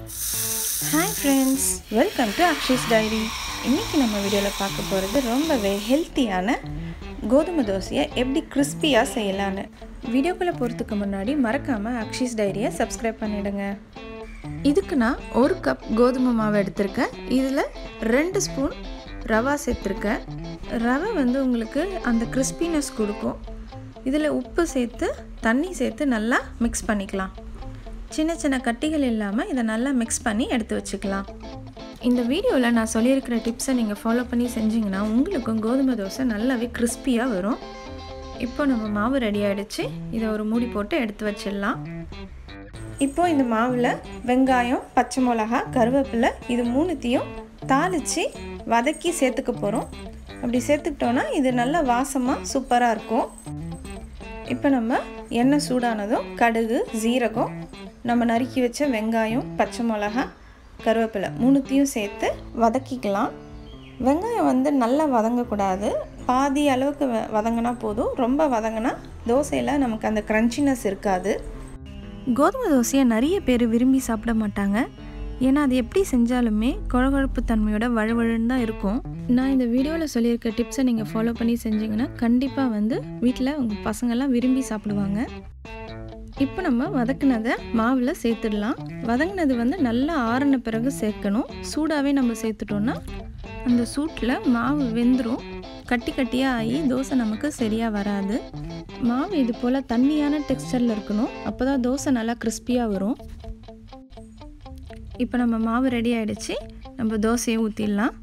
hi friends welcome to Akshi's diary இன்றைக்கி நம்ம வீடியோவில் பார்க்க போகிறது ரொம்பவே ஹெல்த்தியான கோதுமை தோசையை எப்படி கிறிஸ்பியாக செய்யலான்னு வீடியோக்குள்ளே போகிறதுக்கு முன்னாடி மறக்காமல் அக்ஷிஸ் டைரியை சப்ஸ்கிரைப் பண்ணிவிடுங்க இதுக்கு நான் ஒரு கப் கோதுமை மாவு எடுத்திருக்கேன் இதில் ரெண்டு ஸ்பூன் ரவா சேர்த்துருக்கேன் ரவை வந்து உங்களுக்கு அந்த கிறிஸ்பினஸ் கொடுக்கும் இதில் உப்பு சேர்த்து தண்ணி சேர்த்து நல்லா மிக்ஸ் பண்ணிக்கலாம் சின்ன சின்ன கட்டிகள் இல்லாமல் இதை நல்லா மிக்ஸ் பண்ணி எடுத்து வச்சுக்கலாம் இந்த வீடியோவில் நான் சொல்லியிருக்கிற டிப்ஸை நீங்கள் ஃபாலோ பண்ணி செஞ்சிங்கன்னா உங்களுக்கும் கோதுமை தோசை நல்லாவே கிறிஸ்பியாக வரும் இப்போ நம்ம மாவு ரெடி ஆகிடுச்சு இதை ஒரு மூடி போட்டு எடுத்து வச்சிடலாம் இப்போ இந்த மாவில் வெங்காயம் பச்சை மிளகா கருவேப்பிலை இது மூணுத்தையும் தாளித்து வதக்கி சேர்த்துக்க போகிறோம் அப்படி சேர்த்துக்கிட்டோன்னா இது நல்ல வாசமாக சூப்பராக இருக்கும் இப்போ நம்ம எண்ணெய் சூடானதும் கடுகு ஜீரகம் நம்ம நறுக்கி வச்ச வெங்காயம் பச்சை மிளகா கருவேப்பிலை மூணுத்தையும் சேர்த்து வதக்கிக்கலாம் வெங்காயம் வந்து நல்லா வதங்கக்கூடாது பாதி அளவுக்கு வ வதங்கினா போதும் ரொம்ப வதங்கினா தோசையில் நமக்கு அந்த க்ரன்ச்சினஸ் இருக்காது கோதுமை தோசையை நிறைய பேர் விரும்பி சாப்பிட மாட்டாங்க ஏன்னா அது எப்படி செஞ்சாலுமே குழகுழப்பு தன்மையோட வழுவழுன்னு தான் இருக்கும் நான் இந்த வீடியோவில் சொல்லியிருக்க டிப்ஸை நீங்கள் ஃபாலோ பண்ணி செஞ்சீங்கன்னா கண்டிப்பாக வந்து வீட்டில் உங்கள் பசங்கள்லாம் விரும்பி சாப்பிடுவாங்க இப்போ நம்ம வதக்குனதை மாவில் சேர்த்துடலாம் வதங்கினது வந்து நல்லா ஆறின பிறகு சேர்க்கணும் சூடாகவே நம்ம சேர்த்துட்டோன்னா அந்த சூட்டில் மாவு வெந்துடும் கட்டி கட்டியாக ஆகி தோசை நமக்கு சரியாக வராது மாவு இது போல் தண்ணியான டெக்ஸ்டரில் இருக்கணும் அப்போ தான் தோசை நல்லா கிறிஸ்பியாக வரும் இப்போ நம்ம மாவு ரெடி ஆகிடுச்சு நம்ம தோசையை ஊற்றிடலாம்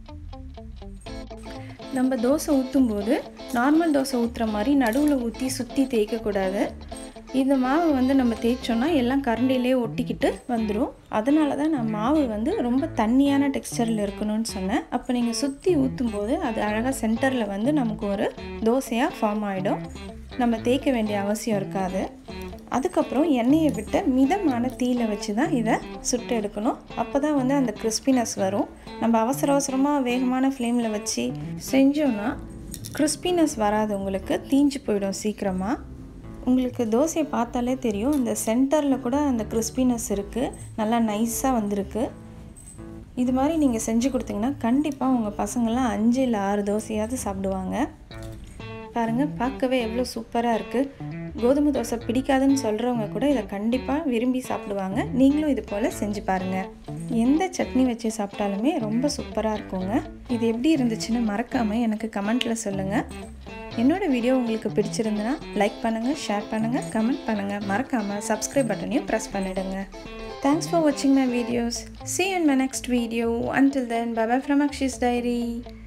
நம்ம தோசை ஊற்றும்போது நார்மல் தோசை ஊற்றுற மாதிரி நடுவில் ஊற்றி சுற்றி தேய்க்கக்கூடாது இந்த மாவு வந்து நம்ம தேய்ச்சோன்னா எல்லாம் கரண்டிலே ஒட்டிக்கிட்டு வந்துடும் அதனால தான் நான் மாவு வந்து ரொம்ப தண்ணியான டெக்ஸ்டரில் இருக்கணும்னு சொன்னேன் அப்போ நீங்கள் சுற்றி ஊற்றும் போது அது அழகாக சென்டரில் வந்து நமக்கு ஒரு தோசையாக ஃபார்ம் ஆகிடும் நம்ம தேய்க்க வேண்டிய அவசியம் இருக்காது அதுக்கப்புறம் எண்ணெயை விட்டு மிதமான தீயில் வச்சு தான் இதை சுட்டு எடுக்கணும் அப்போ தான் வந்து அந்த கிறிஸ்பினஸ் வரும் நம்ம அவசர அவசரமாக வேகமான ஃப்ளேமில் வச்சு செஞ்சோன்னா கிறிஸ்பினஸ் வராது உங்களுக்கு தீஞ்சு போயிடும் சீக்கிரமாக உங்களுக்கு தோசையை பார்த்தாலே தெரியும் இந்த சென்டரில் கூட அந்த கிறிஸ்பினஸ் இருக்குது நல்லா நைஸாக வந்திருக்கு இது மாதிரி நீங்கள் செஞ்சு கொடுத்தீங்கன்னா கண்டிப்பாக உங்கள் பசங்கள்லாம் அஞ்சு இல்லை ஆறு தோசையாவது சாப்பிடுவாங்க பாருங்கள் பார்க்கவே எவ்வளோ சூப்பராக இருக்குது கோதுமை தோசை பிடிக்காதுன்னு சொல்கிறவங்க கூட இதை கண்டிப்பாக விரும்பி சாப்பிடுவாங்க நீங்களும் இது போல் செஞ்சு பாருங்கள் எந்த சட்னி வச்சு சாப்பிட்டாலுமே ரொம்ப சூப்பராக இருக்குங்க இது எப்படி இருந்துச்சுன்னு மறக்காமல் எனக்கு கமெண்ட்டில் சொல்லுங்கள் என்னோடய வீடியோ உங்களுக்கு பிடிச்சிருந்துன்னா லைக் பண்ணுங்கள் ஷேர் பண்ணுங்கள் கமெண்ட் பண்ணுங்கள் மறக்காமல் சப்ஸ்கிரைப் பட்டனையும் ப்ரெஸ் பண்ணிவிடுங்க தேங்க்ஸ் ஃபார் வாட்சிங் my videos see in my next video until then bye bye from Akshi's diary